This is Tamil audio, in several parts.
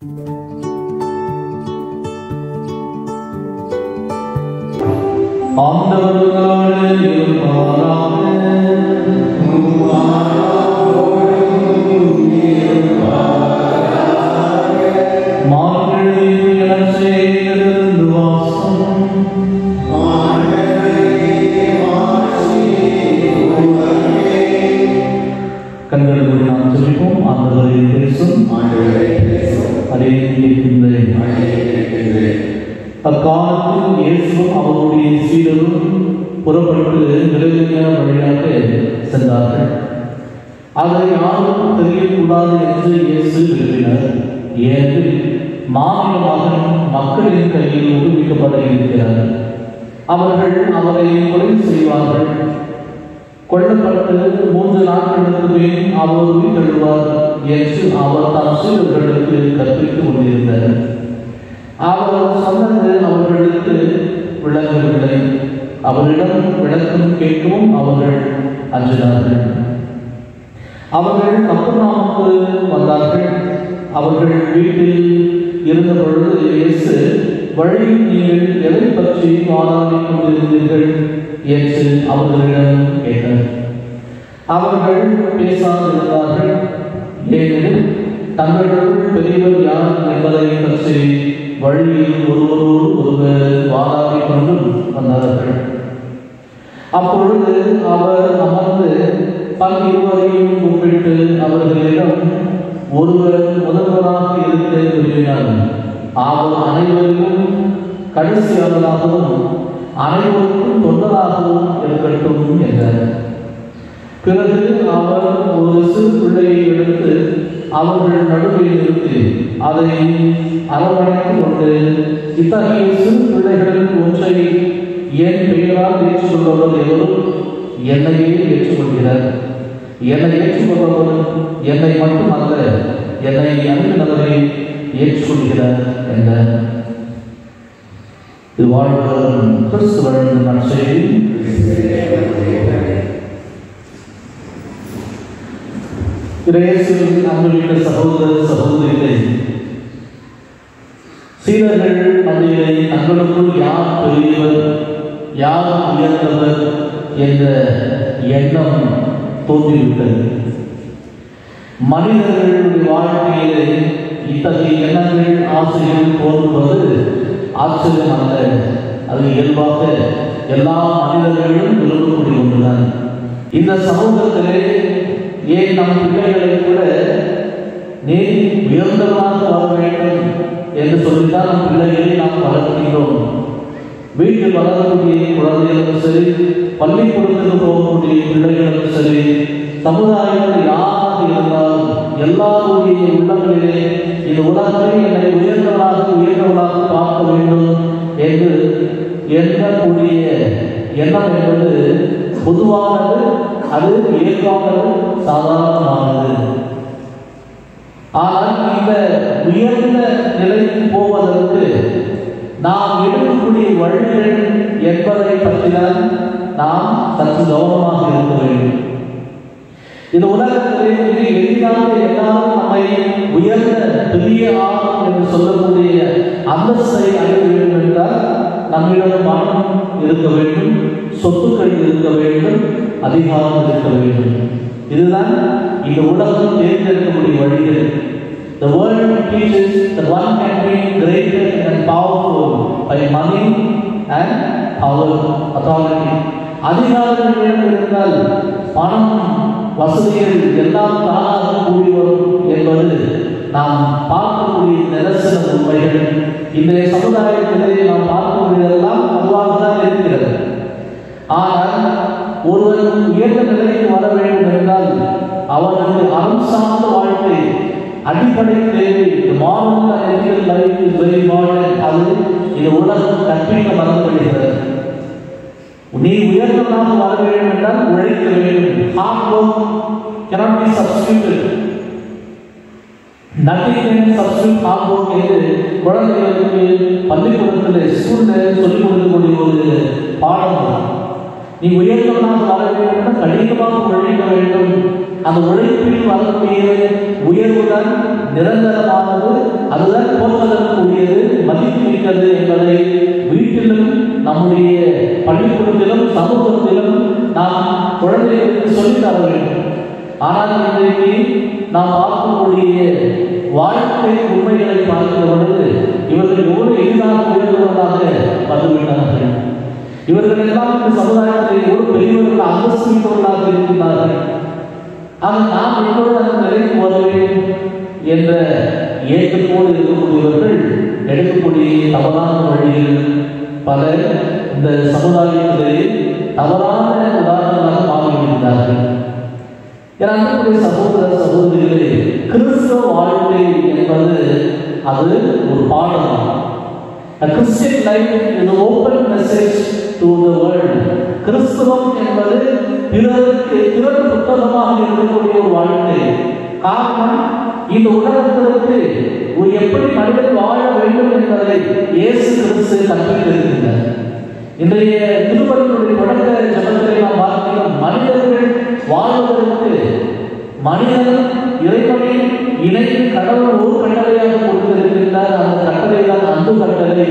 ஆண்டவர்களோடு இருப்பாராக மார்கழி இளஞ்செய்திருந்து வாசம் கண்கள் மூடி நாம் சொல்லிப்போம் ஆண்டவரை பேசும் அதே இருக்கின்றேன் அக்காலத்தில் இயேசுவும் அவருடைய சீடரும் புறப்பட்டு நிலைய வழியாக சென்றார்கள் அதை யாரும் தெரியக்கூடாது என்று இயேசு விரும்பினார் ஏனெனில் மாநில மகன் மக்களின் கையில் ஒப்புவிக்கப்பட இருக்கிறார் அவர்கள் அவரை கொலை செய்வார்கள் கொல்லப்பட்டு மூன்று நாட்களுக்கு பின் அவர் உயிர்த்தெழுவார் என்று அவர் தம் சீடர்களுக்கு கற்பித்துக் கொண்டிருந்தார் அவர் சொன்னது அவர்களுக்கு விளங்கவில்லை அவரிடம் விளக்கம் கேட்கவும் அவர்கள் அஞ்சினார்கள் அவர்கள் கப்பர்நாமுக்கு வந்தார்கள் அவர்கள் வீட்டில் இருந்த பொழுது இயேசு வழியில் நீங்கள் எதை பற்றி வாதாடிக் கொண்டிருந்தீர்கள் என்று அவர்களிடம் கேட்டார் அவர்கள் பேசாதிருந்தார்கள் ஏனெனில் தங்களுக்குள் பெரியவர் யார் என்பதை பற்றி வழியில் ஒருவரோடு ஒருவர் வாதாடிக் கொண்டும் வந்தார்கள் அப்பொழுது அவர் அமர்ந்து பல் இருவரையும் கூப்பிட்டு அவர்களிடம் ஒருவர் முதல்வராக இருக்க விரும்பினார் அவர் அனைவருக்கும் கடைசியாளராகவும் அனைவருக்கும் தொண்டராகவும் இருக்கட்டும் என்றார் பிறகு அவர் ஒரு சிறு பிள்ளையை எடுத்து அவர்கள் நடுவில் நிறுத்தி அதை அரவணைத்துக் கொண்டு இத்தகைய சிறு பிள்ளைகளுக்கு ஒன்றை என் பெயரால் ஏற்றுக்கொள்பவர் எவரும் என்னையே ஏற்றுக்கொள்கிறார் என்னை ஏற்றுக்கொள்பவர் என்னை மட்டுமல்ல என்னை அனுப்பினவரை ஏற்றுக்கொள்கிறார் என்றார் இது வாழ்வரும் கிறிஸ்துவன் நற்செய்தி இயேசுவின் அன்புள்ள சகோதர சகோதரிகளை சீடர்கள் மத்தியிலே தங்களுக்குள் யார் பெரியவர் யார் உயர்ந்தவர் என்ற எண்ணம் தோன்றிவிட்டது மனிதர்களுடைய வாழ்க்கையிலே இத்தகைய எண்ணங்கள் ஆசைகள் தோன்றுவது ஆச்சரியம் அல்ல அது இயல்பாக எல்லா மனிதர்களும் விரும்பக்கூடிய ஒன்றுதான் இந்த சமூகத்திலே ஏன் நம் பிள்ளைகளை கூட நீ உயர்ந்தவனாக வர வேண்டும் என்று சொல்லித்தான் நம் பிள்ளைகளை நாம் வளர்க்கிறோம் வீட்டில் வளரக்கூடிய குழந்தைகளும் சரி பள்ளிக்கூடத்துக்கு போகக்கூடிய பிள்ளைகளும் சரி சமுதாயத்தில் யாராக இருந்தாலும் எல்லாருடைய உள்ளங்களிலே இந்த உலகத்தை என்னை உயர்ந்தவனாக உயர்ந்தவனாக பார்க்க வேண்டும் என்று எண்ணக்கூடிய எண்ணம் என்பது பொதுவானது அது இயல்பானது சாதாரணமானது ஆனால் இந்த உயர்ந்த நிலைக்கு போவதற்கு நாம் எடுக்கக்கூடிய வழிகள் என்பதை பற்றிதான் நாம் சற்று கவனமாக இருக்க வேண்டும் இந்த உலகத்திலே மிக எளிதாக எல்லாரும் நம்மை உயர்ந்த பெரிய ஆழம் என்று சொல்லக்கூடிய அந்தஸ்தை அடைய வேண்டும் என்றால் நம்மிடம் பணம் இருக்க வேண்டும் சொத்துக்கள் இருக்க வேண்டும் அதிகாரம் இருக்க வேண்டும் இதுதான் இந்த உலகம் தேர்ந்தெடுக்கக்கூடிய வழிகள் The world teaches that one can be greater and powerful by money and power, authority. அதிகாரங்களிடம் இருந்தால் பணம் வசதிகள் எல்லாம் தானாக கூடி வரும் என்பது நாம் பார்க்கக்கூடிய நிதர்சன உண்மைகள் இன்றைய சமுதாயத்திலே நாம் பார்க்கக்கூடியதெல்லாம் அதுவாக தான் இருக்கிறது ஆனால் ஒருவன் உயர்ந்த நிலைக்கு வர வேண்டும் என்றால் அவனுக்கு அறம் சார்ந்த வாழ்க்கை அடிப்படை தேவை modern ethical life is very modern அது இந்த உலகம் கற்பிக்க மறந்துவிடுகிறது நீ உயர்ந்தவனாக வர வேண்டும் என்றால் உழைக்க வேண்டும் hard work cannot be substituted nothing can substitute hard work என்று குழந்தைகளுக்கு பள்ளிக்கூடத்தில் ஸ்கூலில் சொல்லிக் கொடுக்கக்கூடிய ஒரு பாடம் நீ உயர்ந்தவனாக வர வேண்டும் என்றால் கடினமாக உழைக்க வேண்டும் அந்த உழைப்பில் வரக்கூடிய உயர்வுதான் நிரந்தரமானது அதுதான் சமூகத்திலும் நாம் குழந்தைகளுக்கு சொல்லித் தர வேண்டும் ஆனால் இன்றைக்கு நாம் பார்க்கக்கூடிய வாழ்க்கை உண்மைகளை பார்க்கிற பொழுது இவர்கள் எவ்வளவு எளிதாக உயர்ந்தவர்களாக வந்துவிட்டார்கள் இவர்கள் எல்லாம் இந்த சமுதாயத்தில் ஒரு பெரியவர்கள் அந்தஸ்து மிக்கவர்களாக இருக்கிறார்கள் ஆக நாம் எப்பொழுது அந்த நிலைக்கு வர வேண்டும் என்ற ஏக்கத்தோடு இருக்கக்கூடியவர்கள் எடுக்கக்கூடிய தவறான வழியில் பல இந்த சமுதாயத்திலே தவறான உதாரணங்களாக மாறிவிடுகிறார்கள் என அன்புக்குரிய சகோதர சகோதரிகளே கிறிஸ்தவ வாழ்க்கை என்பது அது ஒரு பாடம் A Christian life is an open message to the world. கிறிஸ்தவம் என்பது பிறருக்கு திறன் புத்தகமாக இருக்கக்கூடிய ஒரு வாழ்க்கை காரணம் இந்த உலகத்திற்கு ஒரு எப்படி மனிதன் வாழ வேண்டும் என்பதை இயேசு கிறிஸ்து கற்பித்திருக்கிறார் இன்றைய திருப்பதியுடைய தொடக்க ஜபத்தை நாம் பார்க்கிறோம் மனிதர்கள் வாழ்வதற்கு மனிதன் இறைவனை இணைத்து கடவுள் ஒரு கட்டளையாக கொடுத்திருக்கின்றார் அந்த கட்டளை தான் அன்பு கட்டளை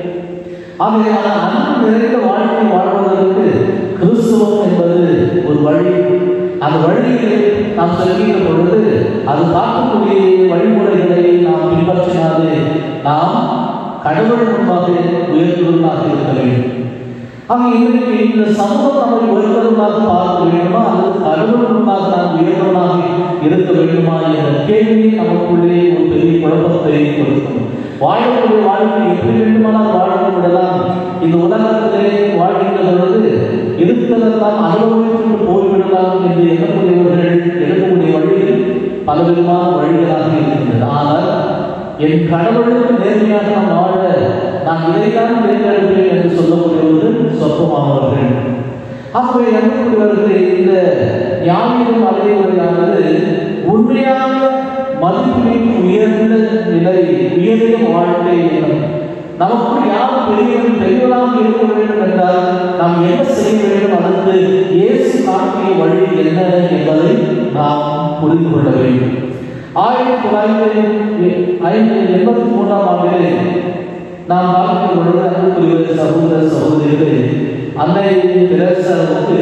ஆகையால் அன்பு நிறைந்த வாழ்க்கை வாழ்வதற்கு கிறிஸ்துவம் என்பது ஒரு வழி அந்த வழியை நாம் செல்கின்ற பொழுது அது காக்கக்கூடிய வழிமுறைகளை நாம் பின்பற்றினாலே நாம் கடவுள் முன்பாக உயர்ந்தவர்களாக இருக்க வேண்டும் ஆக இன்றைக்கு இந்த சமூகம் நம்மை உயர்ந்தவர்களாக பார்க்க வேண்டுமா அல்லது கடவுள் முன்பாக நாம் உயர்ந்தவர்களாக இருக்க வேண்டுமா என்ற கேள்வி நமக்குள்ளே ஒரு பெரிய குழப்பத்தை கொடுக்கும் வாழக்கூடிய வாழ்க்கை எப்படி வேண்டுமானால் வாழ்ந்து விடலாம் இந்த உலகத்திலே வாழ்கின்ற பொழுது இருக்கிறதெல்லாம் அனுபவித்து போய்விடலாம் என்று எண்ணக்கூடியவர்கள் எடுக்கக்கூடிய வழியில் பலவிதமான வழிகளாக இருக்கின்றது ஆனால் என் கடவுளுக்கு நேர்மையாக நான் வாழ நான் இதைத்தான் தேர்ந்தெடுப்பேன் என்று சொல்லக்கூடியவர்கள் சொற்பமானவர்கள் ஆகவே அன்புக்குரியவர்களே இந்த ஞானியின் அலையுறையானது உண்மையான மதிப்பின் உயர்ந்த நிலை உயரிய வாழ்க்கை எனும் நமக்குள் யார் பெரியவன் பெரியவனாக இருக்க வேண்டும் என்றால் நாம் என்ன செய்ய வேண்டும் அதற்கு இயேசு காட்டிய வழி என்ன என்பதை நாம் புரிந்து கொள்ள வேண்டும் ஆயிரத்தி தொள்ளாயிரத்தி ஐந்து எண்பத்தி மூன்றாம் ஆண்டிலே நாம் பார்க்கிற பொழுது அன்புக்குரிய சகோதர சகோதரிகளே அன்னை தெரசாவுக்கு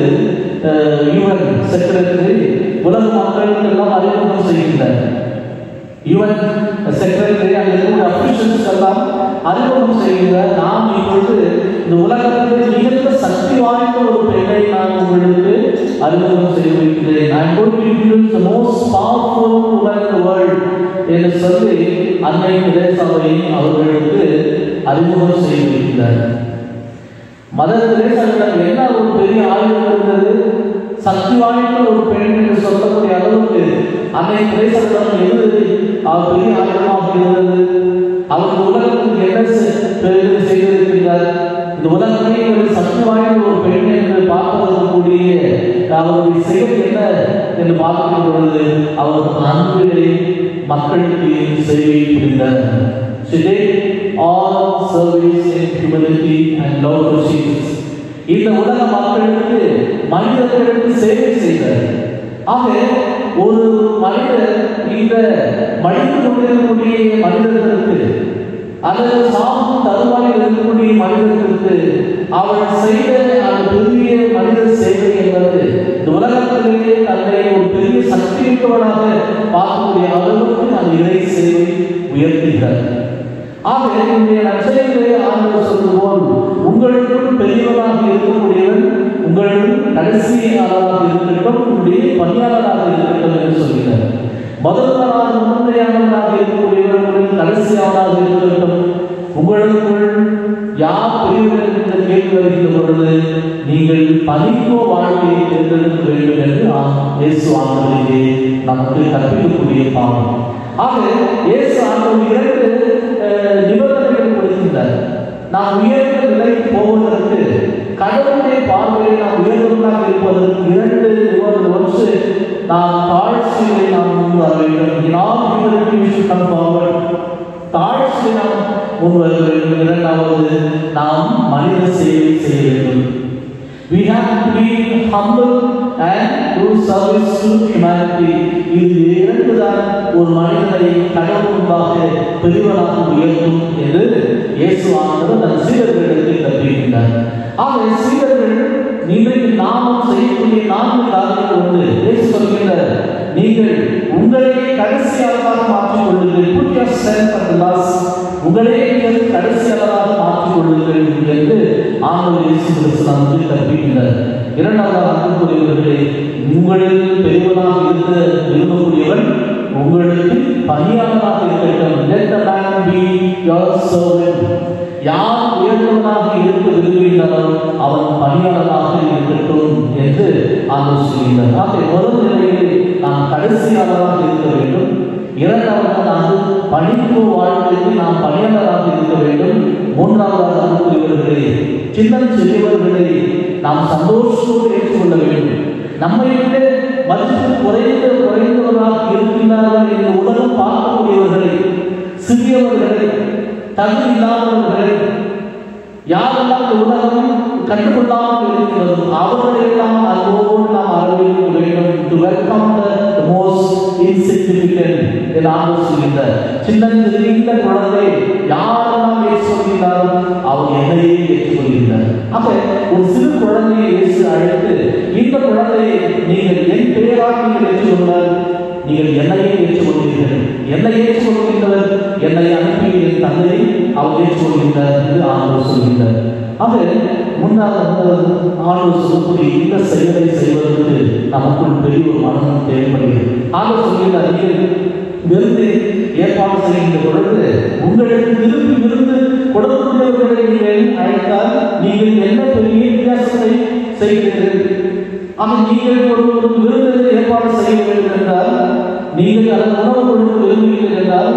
யுவன் செக்ரட்டரி உலக மக்களுக்கு எல்லாம் அறிமுகம் செய்கின்றார் யுவன் செக்ரட்டரி அங்கே இருக்கக்கூடிய அபிஷியல்ஸ் எல்லாம் அறிமுகம் செய்கின்றார் நாம் இப்பொழுது இந்த உலகத்தில் மிகுந்த சக்தி வாய்ந்த ஒரு பெண்ணை நான் உங்களுக்கு அறிமுகம் செய்து வைக்கிறேன் I am going to introduce the most powerful woman in the world என்று சொல்லி அன்னை தெரேசாவை அவர்களுக்கு அறிமுகம் செய்து வைக்கிறார் மதர் தெரேசாவிடம் என்ன ஒரு பெரிய ஆயுதம் இருந்தது சக்தி வாய்ந்த ஒரு பெண் என்று சொல்லக்கூடிய அளவுக்கு அன்னை தெரேசாவிடம் எது அவர் பெரிய ஆயுதமாக இருந்தது அவர் உலகத்துக்கு என்ன செ- பெரிது செய்திருக்கிறார் இந்த உலகமே ஒரு சக்தி வாய்ந்த ஒரு பெண் என்று பார்ப்பதற்குரிய அவருடைய செயல் என்ன என்று பார்க்கிற பொழுது அவர் அன்பிலே மக்களுக்கு சேவை புரிந்தார் Today, all service in humility and love for Jesus. இந்த உலக மக்களுக்கு மனிதர்களுக்கு சேவை செய்தார் ஆக ஒரு மனிதர் இந்த மனித கொண்டிருக்கக்கூடிய மனிதர்களுக்கு அல்லது சாகும் தருவாயில் இருக்கக்கூடிய மனிதர்களுக்கு அவர் செய்த அந்த பெரிய மனித சேவை என்பது இந்த உலகத்திலேயே தன்னை ஒரு பெரிய சக்தி மிக்கவனாக பார்க்கக்கூடிய அளவுக்கு அந்த இறை சேவை உயர்த்துகிறார் ஆக இன்றைய நச்சரிகளே ஆண்டவர் சொல்வது போல் உங்களுக்குள் பெரியவனாக இருக்கக்கூடியவன் உங்களுள் கடைசியாளராக இருக்கட்டும் உங்களுடைய பணியாளராக இருக்கட்டும் என்று சொல்கிறார் முதல்வராக முன்னுரையாளராக இருக்கக்கூடியவர் உங்களில் கடைசியாளராக இருக்கட்டும் உங்களுக்குள் யார் பெரியவர் என்ற கேள்வி வருகின்ற பொழுது நீங்கள் பணிக்கோ வாழ்க்கையை தேர்ந்தெடுக்க வேண்டும் என்று ஆ- இயேசு ஆண்டவரிலே நமக்கு கற்பிக்கக்கூடிய பாடம் ஆக இயேசு ஆண்டவர் இரண்டு அஹ், நிபந்தனைகள் கொடுக்கின்றார் நாம் உயர்ந்த நிலைக்கு போவதற்கு கடவுளுடைய பார்வையில் நாம் உயர்ந்தவர்களாக இருப்பதற்கு இரண்டு நிபந்தனை ஒன்று நாம் தாழ்ச்சியை நாம் முன் வர வேண்டும் நாம் humility கம் forward தாழ்ச்சி நாம் முன் வர வேண்டும் இரண்டாவது நாம் மனித சேவை செய்ய வேண்டும் We have to be humble and do service to humanity. இது இரண்டு தான் ஒரு மனிதனை கடவுள் முன்பாக பெரியவனாக உயர்த்தும் என்று இயேசு ஆனவர் தன் சீடர்களுக்கு கற்பிக்கின்றார் ஆக சீடர்கள் இன்றைக்கு நாமும் செய்யக்கூடிய நான்கு காரியங்கள் உண்டு இயேசு சொல்கின்ற நீங்கள் உங்களையே கடைசியாளராக மாற்றிக் கொள்ளுங்கள் put yourself at the last உங்களே நீங்கள் கடைசியாளராக மாற்றிக் கொள்ளுங்கள் என்று ஆண்டவர் இயேசு கிறிஸ்து நமக்கு கற்பிக்கின்றார் இரண்டாவது அன்புக்குரியவர்களே உங்களில் பெரியவனாக இருக்க விரும்பக்கூடியவன் உங்களுக்கு பணியாளராக இருக்கட்டும் let the man be your servant யார் உயர்ந்தவனாக இருக்க விரும்புகின்றாரோ அவன் பணியாளராக இருக்கட்டும் என்று ஆண்டவர் சொல்கிறார் ஆகவே முதல் நிலையில் நாம் கடைசியாளராக இருக்க வேண்டும் இரண்டாவது நாம் பணிப்பு வாழ்க்கைக்கு நாம் பணியாளராக இருக்க வேண்டும் மூன்றாவது அன்புக்குரியவர்களே சின்ன சிறியவர்களை நாம் சந்தோஷத்தோடு ஏற்றுக்கொள்ள வேண்டும் நம்மை விட மதிப்பு குறைந்த குறைந்தவராக இருக்கின்றார்கள் என்று உலகம் பார்க்கக்கூடியவர்களை சிறியவர்களை தகுதி இல்லாதவர்களை யாரெல்லாம் இந்த உலகம் கண்டுகொள்ளாமல் இருக்கிறதோ அவர்களெல்லாம் அன்போடு நாம் அரவணைக்க வேண்டும் to welcome the most insignificant என்று ஆண்டவர் சொல்கின்றார் சின்ன சிறிய குழந்தை யாரெல்லாம் ஏற்றுக்கொள்கிறாரோ அவர் என்னையே ஏற்றுக்கொள்கின்றார் ஆக ஒரு சிறு குழந்தையை இயேசு அழைத்து இந்த குழந்தையை நீங்கள் என் பெயராக நீங்கள் ஏற்றுக்கொண்டால் நீங்கள் என்னையே ஏற்றுக்கொள்கிறீர்கள் என்னை ஏற்றுக்கொள்கின்றவர் என்னை அனுப்பி என் தந்தை அவர் ஏற்றுக்கொள்கின்றார் என்று ஆண்டவர் சொல்கின்றார் ஆக முன்னால் ஆண்டவர் சொல்லக்கூடிய இந்த செயலை செய்வதற்கு நமக்குள் பெரிய ஒரு மனம் தேவைப்படுகிறது ஆண்டவர் சொல்கின்றார் நீங்கள் விருந்து ஏற்பாடு செய்கின்ற பொழுது உங்களுக்கு விரும்பி விருந்து கொடுக்கக்கூடியவர்களை நீங்கள் அழைத்தால் நீங்கள் என்ன பெரிய வித்தியாசத்தை செய்கிறீர்கள் ஆக நீங்கள் ஒரு ஒரு விருந்திற்கு ஏற்பாடு செய்ய வேண்டும் என்றால் நீங்கள் அதன் உணவு கொடுக்க விரும்புகிறீர்கள் என்றால்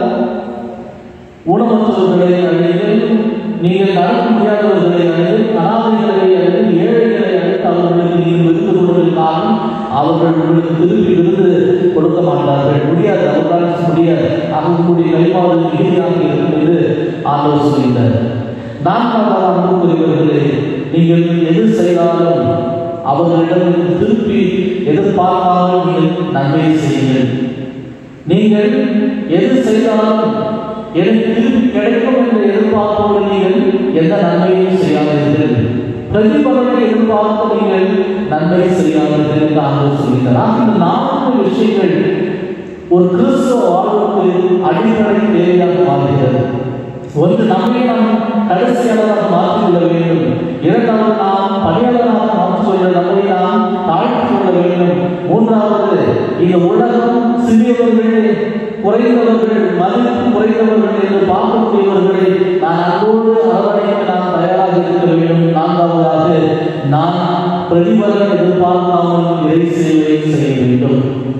ஊனமற்றவர்களை அழைத்து நீங்கள் நடக்க முடியாதவர்களை அழைத்து அனாதைகளை அழைத்து ஏழைகளை அழைத்து அவர்களுக்கு நீங்கள் விருந்து கொடுப்பதற்காக அவர்கள் உங்களுக்கு திருப்பி விருந்து கொடுக்க மாட்டார்கள் முடியாது அவர்களால் முடியாது அவர்களுடைய கைப்பாடு மீதியாக இருக்கும் என்று ஆண்டவர் சொல்கிறார் நான்காவது அன்புக்குரியவர்களே நீங்கள் எது செய்தாலும் அவர்களிடம் திருப்பி எதிர்பார்க்காமல் நீங்கள் நன்மை செய்யுங்கள் நீங்கள் எது செய்தாலும் எனக்கு திருப்பி கிடைக்கும் என்ற எதிர்பார்ப்போடு நீங்கள் எந்த நன்மையும் செய்யாதீர்கள் பிரதிபலனை எதிர்பார்த்து நீங்கள் நன்மை செய்யாதீர்கள் என்று ஆண்டவர் சொல்கிறார் இந்த நான்கு விஷயங்கள் ஒரு கிறிஸ்துவ வாழ்வுக்கு அடிப்படை தேவையாக மாறுகிறது ஒன்று நம்மை நாம் கடைசியாளராக மாற்றிக்கொள்ள வேண்டும் இரண்டாவது நாம் பணியாளராக மாற்றிக்கொள்ள நம்மை நாம் தாழ்த்திக் கொள்ள வேண்டும் மூன்றாவது இந்த உலகம் சிறியவர்கள் குறைந்தவர்கள் மதிப்பு குறைந்தவர்கள் என்று பார்க்கக்கூடியவர்களை நான் அன்போடு அரவணைக்க நான் தயாராக இருக்க வேண்டும் நான்காவதாக நான் பிரதிபலன் எதிர்பார்க்காமல் இறை சேவை செய்ய வேண்டும்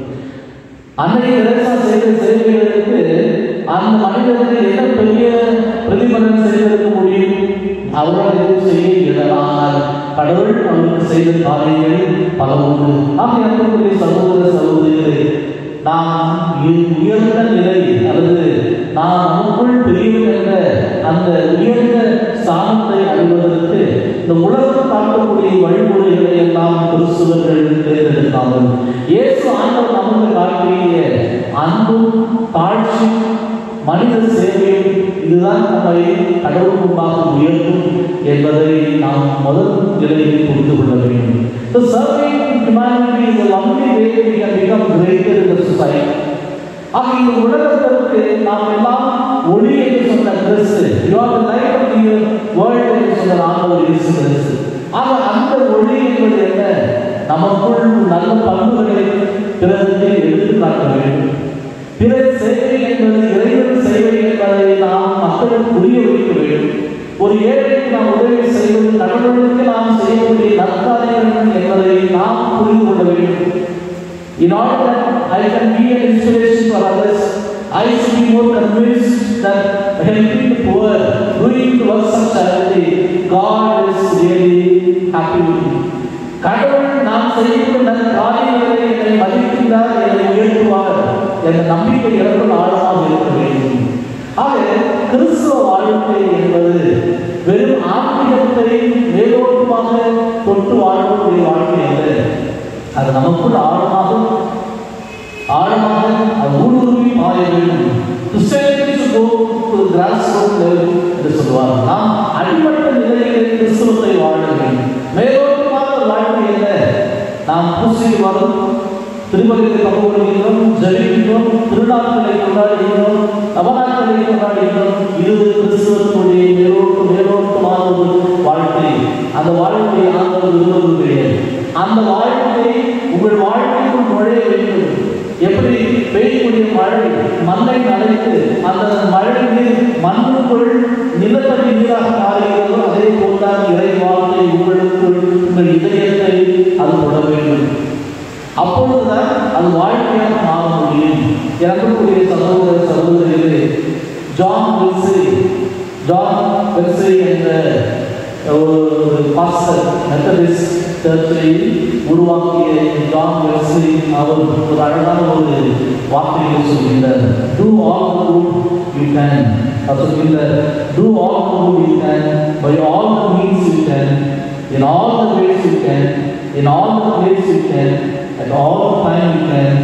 அன்னை தெரசா செய்த சேவைகளுக்கு அந்த மனிதனுக்கு என்ன பெரிய பிரதிபலன் செய்வதற்கு முடியும் அவரால் எதுவும் செய்ய இயலாமல் கடவுள் அவருக்கு செய்த காரியங்கள் பல உண்டு ஆக அன்புக்குரிய சகோதர சகோதரிகளே நாம் உய- உயர்ந்த நிலை அல்லது நாம் நமக்குள் பெரியவர் என்ற அந்த உயர்ந்த ஸ்தானத்தை அடைவதற்கு இந்த உலகம் காட்டக்கூடிய வழிமுறைகளை எல்லாம் கிறிஸ்துவர்கள் தேர்ந்தெடுக்காமல் இயேசு ஆண்டவர் நமக்கு காட்டிய அன்பும் தாழ்ச்சியும் மனித சேவையும் இதுதான் நம்மை கடவுள் முன்பாக உயர்த்தும் என்பதை நாம் முதல் நிலையில் புரிந்து கொள்ள வேண்டும் The serving humanity is the only way we can become greater in the society. ஆக இந்த உலகத்திற்கு நாம் எல்லாம் ஒளி என்று சொன்ன கிறிஸ்து you are the light of the world என்று சொன்ன ஆண்டவர் இயேசு கிறிஸ்து ஆக அந்த ஒளி என்பது என்ன நமக்குள் நல்ல பண்புகளை பிறருக்கு எடுத்து காட்ட வேண்டும் பிறர் சேவை என்பது இறைவன் சேவை என்பதை நாம் மக்களுக்கு புரிய வைக்க வேண்டும் ஒரு ஏழைக்கு நாம் உதவி செய்வது கடவுளுக்கு நாம் செய்யக்கூடிய நற்காரியங்கள் என்பதை நாம் புரிந்து கொள்ள வேண்டும் In order that I can be an inspiration for others, I should be more convinced that helping the poor, doing the works of charity, God is really happy with me. கடவுள் நாம் செய்யக்கூடிய நல்ல காரியங்களை என்னை மதிக்கின்றார் என்னை உயர்த்துவார் என்ற நம்பிக்கை எனக்குள் ஆழமாக இருக்க வேண்டும் ஆக கிறிஸ்துவ வாழ்க்கை என்பது வெறும் ஆன்மீகத்தை மேலோட்டமாக தொட்டு வாழக்கூடிய வாழ்க்கை அல்ல அது நமக்குள் ஆழமாக ஆழமாக அது ஊடுருவி பாய வேண்டும் Christianity go to grass root level என்று சொல்வார் நாம் அடிமட்ட நிலையில் கிறிஸ்துவத்தை வாழ வேண்டும் மேலோட்டமாக வாழ்க்கை கிருஷ்ணகிரி வரும் திருமலையை பங்கு கொள்கின்றோம் ஜெபிக்கின்றோம் திருநாட்களை கொண்டாடுகின்றோம் நவநாட்களை கொண்டாடுகின்றோம் இது கிறிஸ்துவனுடைய மேலோட்டு மேலோட்டமான ஒரு வாழ்க்கை அந்த வாழ்க்கையை ஆண்டவர் விரும்புவது கிடையாது அந்த வாழ்க்கையை உங்கள் வாழ்க்கைக்குள் நுழைய வேண்டும் எப்படி பெய்யக்கூடிய மழை மண்ணை நனைத்து அந்த மழை நீர் மண்ணுக்குள் நிலத்தடி நீராக மாறுகிறதோ அதே போல்தான் இறை வார்த்தை உங்களுக்குள் உங்கள் இதயத்தை அது தொட வேண்டும் அப்பொழுதுதான் அது வாழ்க்கையாக மாற முடியும் இறக்கக்கூடிய சகோதர சகோதரிகளே ஜான் வெல்சே ஜான் வெல்சே என்ற ஒரு பாஸ்டர் மெத்தடிஸ்ட் சர்ச்சை உருவாக்கிய ஜான் வெல்சே அவர் ஒரு அழகான ஒரு வார்த்தையை சொல்கின்றார் do all the good you can அவர் சொல்கின்றார் do all the good you can by all the means you can in all the ways you can in all the places you can at all time you can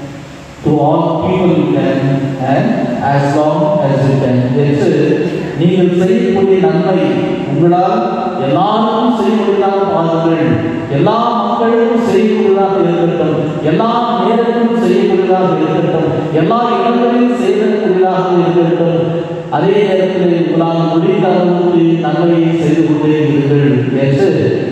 to all people you can and as long as you can என்று நீங்கள் செய்யக்கூடிய நன்மை உங்களால் எல்லாருக்கும் செய்யக்கூடியதாக பாருங்கள் எல்லா மக்களுக்கும் செய்யக்கூடியதாக இருக்கட்டும் எல்லா நேரத்திலும் செய்யக்கூடியதாக இருக்கட்டும் எல்லா இடங்களிலும் செய்யக்கூடியதாக இருக்கட்டும் அதே நேரத்தில் உங்களால் முடிந்த அளவுக்கு நன்மையை செய்து கொண்டே இருங்கள் என்று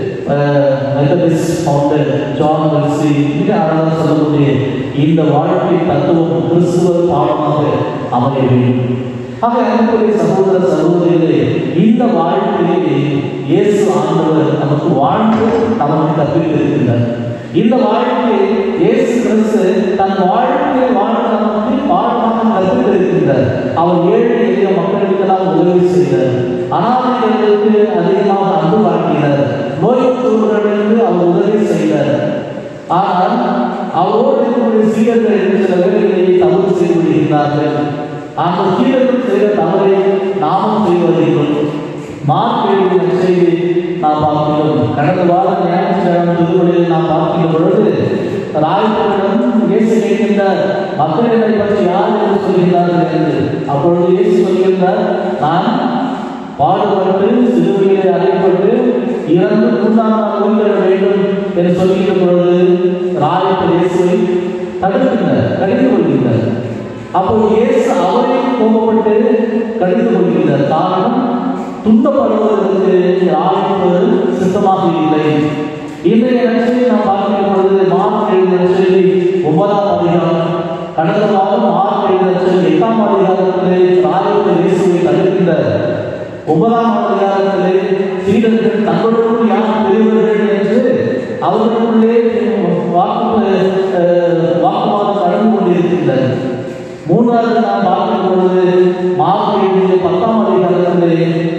மெத்தடிஸ்ட் ஃபவுண்டர் ஜான் வெல்சி மிக அழகாக சொல்லக்கூடிய இந்த வாழ்க்கை தத்துவம் கிறிஸ்துவ பாடமாக அமைய வேண்டும் ஆக அன்புடைய சகோதர சகோதரிகளே இந்த வாழ்க்கையை இயேசு ஆண்டவர் நமக்கு வாழ்ந்து நமக்கு கற்பித்திருக்கின்றார் இந்த வாழ்க்கையை இயேசு கிறிஸ்து தன் வாழ்க்கையை வாழ்ந்து நமக்கு பாடமாக கற்பித்திருக்கின்றார் அவர் ஏழை எளிய மக்களுக்கெல்லாம் உதவி செய்தார் அனாதைகளுக்கு அதிகமாக அன்பு காட்டினார் நோயுற்றவர்களுக்கு அவர் உதவி செய்தார் ஆனால் அவரோடு இருக்கக்கூடிய சீடர்கள் சில வேலைகளை தவறு செய்து விடுகிறார்கள் அந்த சீடர்கள் செய்த தவறை நாமும் செய்வதில்லை மார்க்கெழுதிய செய்தி நாம் பார்க்கிறோம் கடந்த வாரம் ஞாயிற்றுக்கிழமை திருவள்ளியில் நாம் பார்க்கின்ற பொழுது ராயப்பனிடம் இயேசு கேட்கின்றார் மக்களிடை பற்றி யார் என்று சொல்கிறார்கள் என்று அப்பொழுது இயேசு சொல்கின்றார் நான் பாடுபட்டு சிறுவையிலே அறையப்பட்டு இறந்து மூன்றாம் நாள் உயிரிழ வேண்டும் என்று சொல்கின்ற பொழுது ராயப்பர் இயேசுவை தடுக்கின்றார் கடிந்து கொள்கின்றார் அப்போது இயேசு அவரை கோபப்பட்டு கடிந்து கொள்கின்றார் காரணம் துன்பப்படுவதற்கு ராயப்பர் சித்தமாக இல்லை இன்றைய நட்சத்திரம் நாம் பார்க்கிற பொழுது மார்க் எழுதிய நட்சத்திரம் ஒன்பதாம் அதிகாரம் கடந்த வாரம் மார்க் எழுதிய நட்சத்திரம் எட்டாம் அதிகாரத்திலே ராயப்பர் இயேசுவை தடுக்கின்றார் ஒன்பதாம் அதிகாரத்திலே சீடர்கள் தங்களுக்குள் யார் பெரியவர்கள் என்று அவர்களுக்குள்ளே வாக்கு வாக்குவாதம் நடந்து கொண்டிருக்கின்றனர் மூன்றாவது நாம் பார்க்கும் பொழுது மார்க் எழுதிய பத்தாம் அதிகாரத்திலே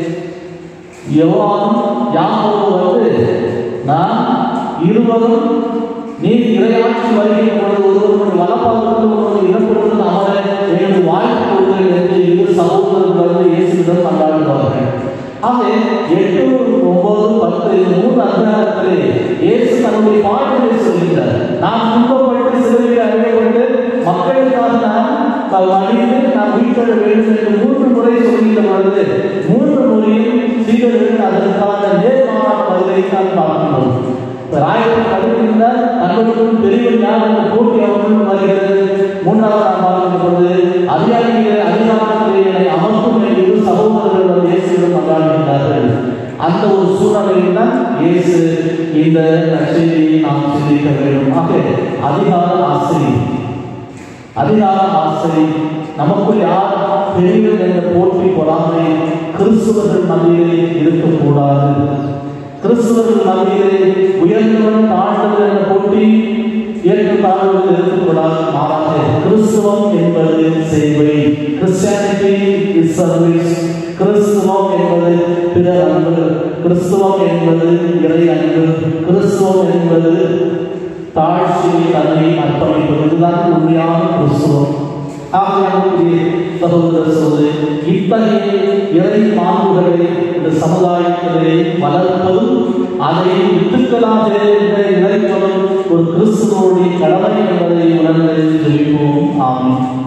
எவ்வாறு யாக்கோபு வந்து நான் இருவரும் நீ இறையாட்சி வருகிற பொழுது ஒருவருடைய வலப்பாதத்தில் ஒருவர் இடப்படுவது அமர எனக்கு வாய்ப்பு கொடுங்கள் என்று இரு சகோதரர்கள் வந்து இயேசுவிடம் கொண்டாடுவார்கள் ஆக எட்டு ஒன்பது பத்து இந்த மூன்று அதிகாரத்திலே இயேசு தன்னுடைய பாடங்களை சொல்கிறார் நான் துன்பப்பட்டு சிறுவையில் அறையப்பட்டு மக்களுக்காக நான் மனிதன் நான் உயிர்த்தெழ வேண்டும் என்று மூன்று முறை சொல்கின்ற பொழுது மூன்று முறையும் சீடர்கள் அதற்கான நேர்மாறான பதிலை தான் பார்க்கிறோம் ராயப்பன் கருதுகின்றார் தங்களுக்கும் பெரியவர் யார் என்ற போட்டி அவர்களும் வருகிறது மூன்றாவது நாம் பார்க்கின்ற பொழுது அதிகாரிகளை அதிகாரத்திலே என்னை அமர்த்தும் என்று இரு சகோதரர்கள் வந்து இயேசுவிடம் கொண்டாடுகின்றார்கள் அந்த ஒரு சூழ்நிலையில் தான் இயேசு இந்த நற்செய்தியை நாம் சிந்திக்க வேண்டும் ஆக அதிகார ஆசிரியர் அதிகார ஆசை நமக்குள் யார் பெரியவர் என்ற போற்றி பொறாமை கிறிஸ்துவர்கள் மத்தியிலே இருக்கக்கூடாது கிறிஸ்துவர்கள் மத்தியிலே உயர்ந்தவன் தாழ்ந்தவன் என்ற போட்டி ஏற்ற தாழ்வுகள் இருக்கக்கூடாது மாறாக கிறிஸ்துவம் என்பது சேவை கிறிஸ்டியானிட்டி இஸ் சர்வீஸ் கிறிஸ்துவம் என்பது பிற அன்பு கிறிஸ்துவம் என்பது இறை அன்பு கிறிஸ்துவம் என்பது தாழ்ச்சியை தன்னை அர்ப்பணிப்பது இதுதான் உண்மையான கிறிஸ்துவம் ஆகையானுடைய சகோதர சகோதரி இத்தகைய இறை மாண்புகளை இந்த சமுதாயத்திலே வளர்ப்பதும் அதை வித்துக்களாக இணைப்பதும் ஒரு கிறிஸ்துவோடைய கடமை என்பதை உணர்ந்து ஜெயிப்போம் ஆமாம்